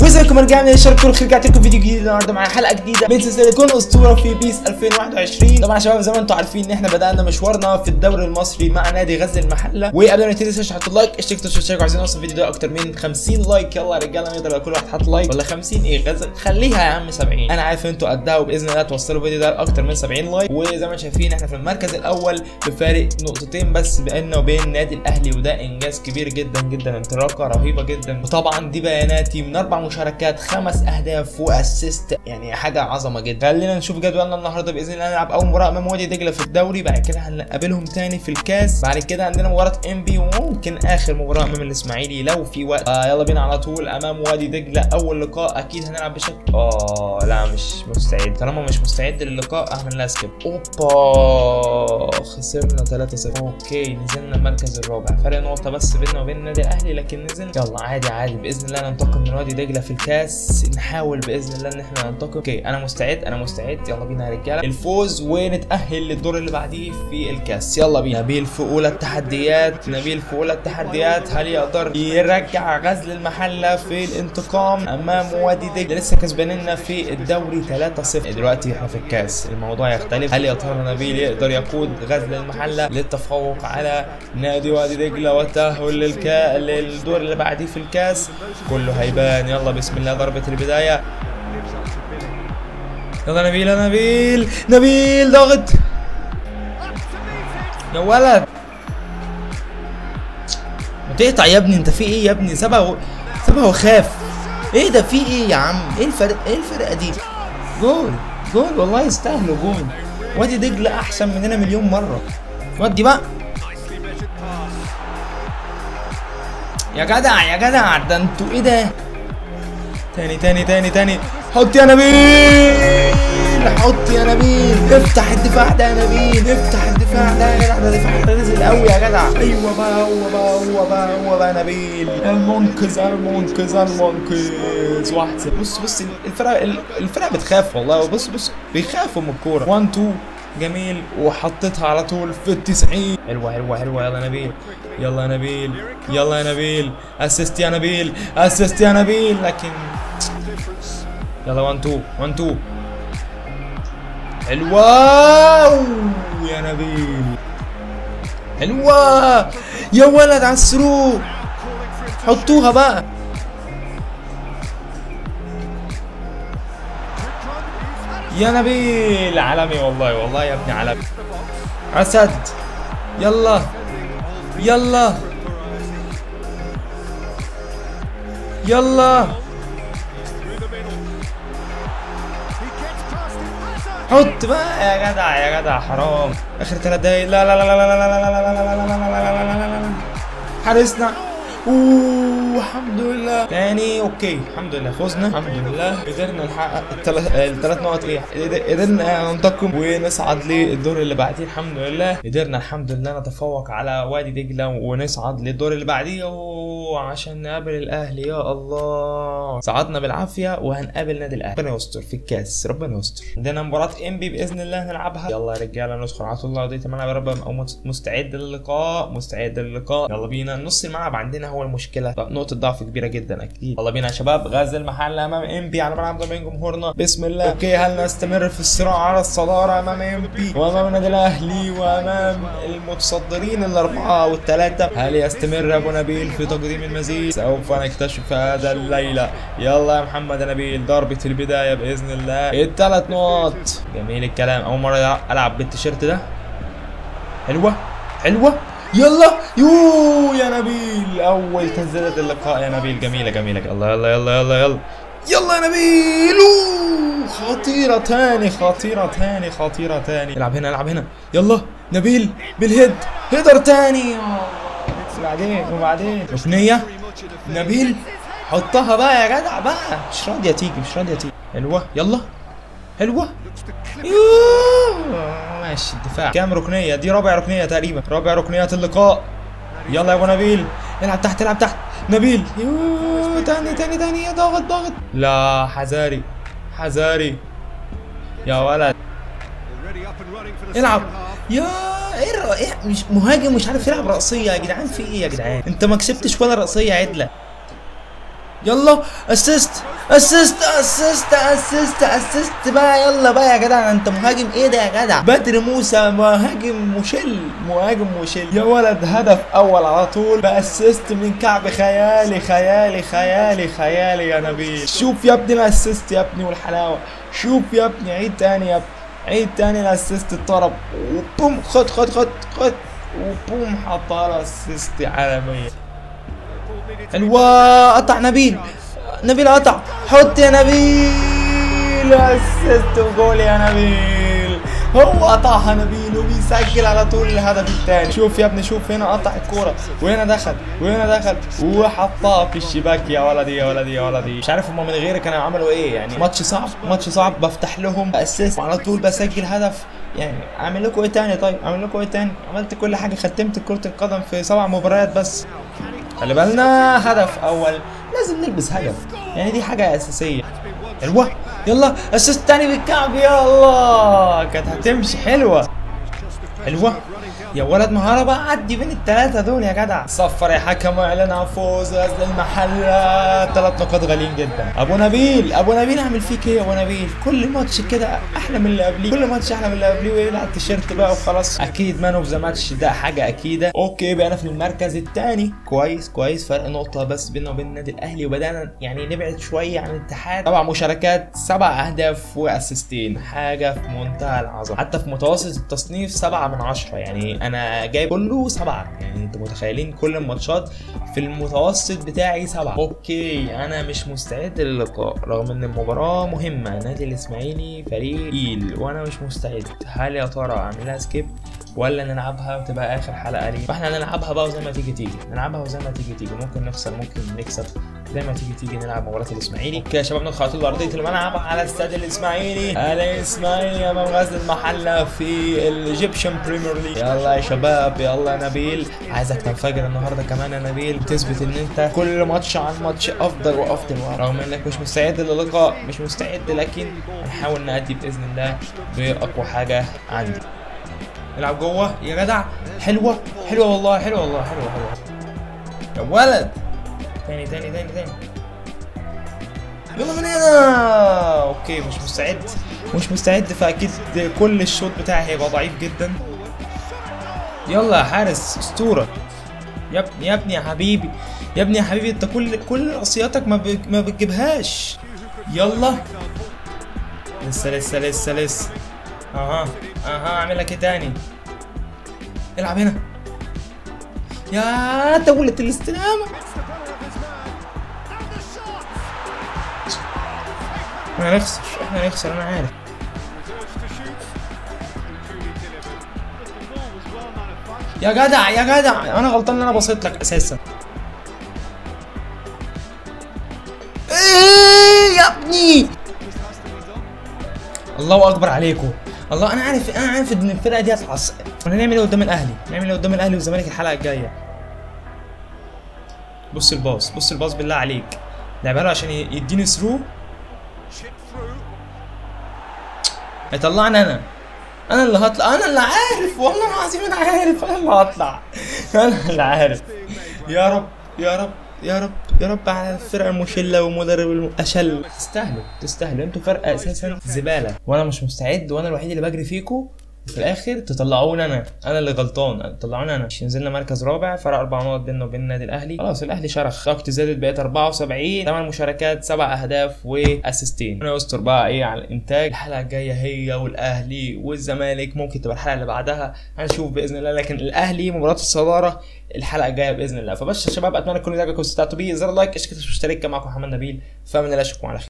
وازيكم رجعنا للشرق كل خير رجعت لكم فيديو جديد النهارده معايا حلقه جديده من سلسله كون اسطوره في بيس 2021 طبعا يا شباب زي ما انتم عارفين ان احنا بدانا مشوارنا في الدوري المصري مع نادي غزل المحله وقبل ما نبتدي تنسوا تحطوا لايك اشتركوا تشتركوا عايزين نوصل الفيديو ده اكتر من 50 لايك يلا يا رجاله نقدر لو كل واحد حط لايك ولا 50 ايه غزل خليها يا عم 70 انا عارف انتوا قدها وباذن الله توصلوا الفيديو ده لاكتر من 70 لايك وزي ما شايفين احنا في المركز الاول بفارق نقطتين بس بيننا وبين النادي الاهلي وده انجاز كبير جدا جدا انطلاقه رهيبه جدا وطبعا دي بياناتي من اربع مشاركات خمس اهداف واسيست يعني حاجه عظمه جدا خلينا نشوف جدولنا النهارده باذن الله نلعب اول مباراه امام وادي دجله في الدوري بعد كده هنقابلهم تاني في الكاس بعد كده عندنا مباراه ام بي وممكن اخر مباراه امام الاسماعيلي لو في وقت آه يلا بينا على طول امام وادي دجله اول لقاء اكيد هنلعب بشكل اه لا مش مستعد طالما مش مستعد للقاء اعمل لها سكيب اوبا خسرنا 3-0 اوكي نزلنا المركز الرابع فرق نقطه بس بيننا وبين النادي الاهلي لكن نزل يلا عادي عادي باذن الله ننتقم من وادي دجله في الكاس نحاول باذن الله ان احنا ننتقم اوكي انا مستعد انا مستعد يلا بينا يا رجاله الفوز ونتاهل للدور اللي بعديه في الكاس يلا بينا نبيل في اولى التحديات نبيل في اولى التحديات هل يقدر يرجع غزل المحله في الانتقام امام وادي دجله لسه كسباننا في الدوري 3-0 دلوقتي احنا في الكاس الموضوع يختلف هل يا ترى نبيل يقدر يقود غزل المحله للتفوق على نادي وادي دجله والتاهل للكا للدور اللي بعديه في الكاس كله هيبان يلا بسم الله ضربه البدايه يلا نبيل يا نبيل نبيل ضغط يا ولد ما تقطع يا ابني انت في ايه يا ابني سبع و... سبع وخاف ايه ده في ايه يا عم ايه الفرق ايه الفرقه دي جول جول والله يستاهلوا جول وادي دجله احسن مننا مليون مره ودي بقى يا جدع يا جدع ده انتوا ايه ده تاني تاني تاني تاني حط يا نبيل حط يا نبيل افتح الدفاع ده يا نبيل افتح الدفاع ده يا جدع ده دفاع نزل قوي يا جدع ايوه بقى هو بقى هو بقى هو بقى نبيل المنقذ المنقذ المنقذ واحد صفر. بص بص الفرق الفرق بتخاف والله بص بص بيخافوا من الكوره 1 2 جميل وحطيتها على طول في التسعين حلوة حلوة حلوة يلا نبيل يلا يا نبيل يلا يا نبيل اسيست يا نبيل اسيست يا نبيل لكن يلا 1 2 1 2 حلوة يا نبيل حلوة يا ولد على الثرو حطوها بقى يا نبيل عالمي والله والله يا ابني عالمي اسد يلا يلا يلا حط بقى يا جدع يا جدع حرام اخر ثلاث دقايق لا لا لا لا لا لا لا لا لا لا لا لا لا لا لا لا حارسنا اوه الحمد لله تاني اوكي الحمد لله فزنا الحمد لله قدرنا نحقق الثلاث الثلاث نقط ايه قدرنا ننتقم ونصعد للدور اللي بعديه الحمد لله قدرنا الحمد لله نتفوق على وادي دجله ونصعد للدور اللي بعديه عشان نقابل الاهلي يا الله صعدنا بالعافيه وهنقابل نادي الاهلي ربنا يستر في الكاس ربنا يستر عندنا مباراه انبي باذن الله نلعبها يلا يا رجاله ندخل على طول ارضيه الملعب يا رب او مستعد للقاء مستعد للقاء يلا بينا نص الملعب عندنا هو المشكله نقطه ضعف كبيره جدا اكيد يلا بينا يا شباب غزل المحله امام ام بي على ملعب من جمهورنا بسم الله اوكي هل نستمر في الصراع على الصداره امام ام بي وامام النادي الاهلي وامام المتصدرين الاربعه والثلاثه هل يستمر ابو نبيل في تقديم المزيد سوف نكتشف هذا الليله يلا يا محمد نبيل ضربه البدايه باذن الله الثلاث نقط جميل الكلام اول مره العب بالتيشيرت ده حلوه حلوه يلا يو يا نبيل اول تنزيله اللقاء يا نبيل جميله جميله يلا يلا يلا يلا يلا يلا يا نبيل أوه. خطيرة تاني خطيرة تاني خطيرة تاني العب هنا العب هنا يلا نبيل بالهيد هيدر تاني وبعدين وبعدين ركنية نبيل حطها بقى يا جدع بقى مش راضية تيجي مش راضية تيجي حلوة يلا حلوة يوه ماشي الدفاع كام ركنيه دي رابع ركنيه تقريبا رابع ركنيات اللقاء يلا يا ابو نبيل العب تحت العب تحت نبيل يوه تاني تاني تاني ضغط ضغط لا حذاري حذاري يا ولد العب يا ايه الر- إيه مش مهاجم مش عارف يلعب رأسية يا جدعان في ايه يا جدعان انت ما كسبتش ولا رأسية عدلة يلا اسيست اسيست اسيست اسيست اسيست بقى يلا بقى يا جدع انت مهاجم ايه ده يا جدع بدر موسى مهاجم مشل مهاجم مشل يا ولد هدف اول على طول باسيست من كعب خيالي خيالي خيالي خيالي يا نبيل شوف يا ابني الاسيست يا ابني والحلاوه شوف يا ابني عيد تاني يا ابني عيد تاني الاسيست الطرب وبوم خد خد خد خد وبوم حطها الاسيست عالميه حلوة قطع نبيل نبيل قطع حط يا نبيل اسيست وجول يا نبيل هو قطعها نبيل وبيسجل على طول الهدف الثاني شوف يا ابني شوف هنا قطع الكوره وهنا دخل وهنا دخل وحطها في الشباك يا ولدي يا ولدي يا ولدي مش عارف هم من غيري كانوا عملوا ايه يعني ماتش صعب ماتش صعب بفتح لهم اسيست وعلى طول بسجل هدف يعني اعمل لكم ايه تاني طيب اعمل لكم ايه تاني عملت كل حاجه ختمت كره القدم في سبع مباريات بس خلي بالنا هدف اول لازم نلبس هدف يعني دي حاجه اساسيه حلوه يلا اسيست تاني بالكعب يا الله كانت هتمشي حلوه حلوه يا ولد مهاره بقى عدي بين الثلاثه دول يا جدع صفر يا حكم واعلن عن فوز غزل المحله ثلاث نقاط غاليين جدا ابو نبيل ابو نبيل اعمل فيك ايه يا ابو نبيل كل ماتش كده احلى من اللي قبليه كل ماتش احلى من اللي قبليه ويقلع التيشيرت بقى وخلاص اكيد مان اوف ذا ماتش ده حاجه اكيده اوكي بقينا في المركز الثاني كويس كويس فرق نقطه بس بيننا وبين النادي الاهلي وبدانا يعني نبعد شويه عن الاتحاد سبع مشاركات سبع اهداف واسيستين حاجه في منتهى العظمه حتى في متوسط التصنيف سبعة من عشرة يعني انا جايب كله سبعة يعني انتوا متخيلين كل الماتشات في المتوسط بتاعي سبعة اوكي انا مش مستعد للقاء رغم ان المباراة مهمة نادي الاسماعيلي فريق تقيل وانا مش مستعد هل يا ترى اعمل لها سكيب ولا نلعبها وتبقى اخر حلقه ليه فاحنا نلعبها بقى وزي ما تيجي تيجي نلعبها وزي ما تيجي تيجي ممكن نخسر ممكن نكسب زي ما تيجي تيجي نلعب مباراه الاسماعيلي اوكي يا شباب ندخل على طول ارضيه الملعب على استاد الاسماعيلي الاسماعيلي امام غزل المحله في الايجيبشن بريمير ليج يلا يا شباب يلا يا نبيل عايزك تنفجر النهارده كمان يا نبيل تثبت ان انت كل ماتش عن ماتش افضل وافضل رغم انك مش مستعد للقاء مش مستعد لكن هنحاول نأدي باذن الله باقوى حاجه عندي العب جوه يا جدع حلوه حلوه والله حلوه والله حلوه حلوه يا ولد تاني تاني تاني تاني يلا من هنا اوكي مش مستعد مش مستعد فاكيد كل الشوط بتاعي هيبقى ضعيف جدا يلا يا حارس اسطوره يا ابني يا ابني يا حبيبي يا ابني يا حبيبي انت كل كل رأسياتك ما بج- ما بتجيبهاش يلا لسه لسه لسه لسه اها اها اعمل لك ايه تاني العب هنا يا دولة الاستلامة احنا هنخسر احنا هنخسر انا عارف يا جدع يا جدع انا غلطان ان انا بصيت لك اساسا ايه يا ابني الله اكبر عليكم الله انا عارف انا عارف ان الفرقه دي هتعصب احنا هنعمل ايه قدام الاهلي نعمل ايه قدام الاهلي والزمالك الحلقه الجايه بص الباص بص الباص بالله عليك لعبها له عشان ي- يديني ثرو هيطلعني انا انا اللي هطلع انا اللي عارف والله العظيم انا عارف انا اللي هطلع انا اللي عارف يا رب يا رب يا رب يا رب على الفرقه المشله والمدرب الاشل تستاهلوا تستاهلوا انتوا فرقه اساسا زباله وانا مش مستعد وانا الوحيد اللي بجري فيكم وفي الاخر تطلعوني انا انا اللي غلطان تطلعوني انا مش نزلنا مركز رابع فرق اربع نقط بيننا وبين النادي الاهلي خلاص الاهلي شرخ طاقتي زادت بقت 74 ثمان مشاركات سبع اهداف واسيستين انا يستر بقى ايه على الانتاج الحلقه الجايه هي والاهلي والزمالك ممكن تبقى الحلقه اللي بعدها هنشوف باذن الله لكن الاهلي مباراه الصداره الحلقه الجايه باذن الله فبس يا شباب اتمنى تكونوا عجبكم واستمتعتوا بيه زر لايك اشترك اشترك كان معكم محمد نبيل فمن الله اشوفكم على خير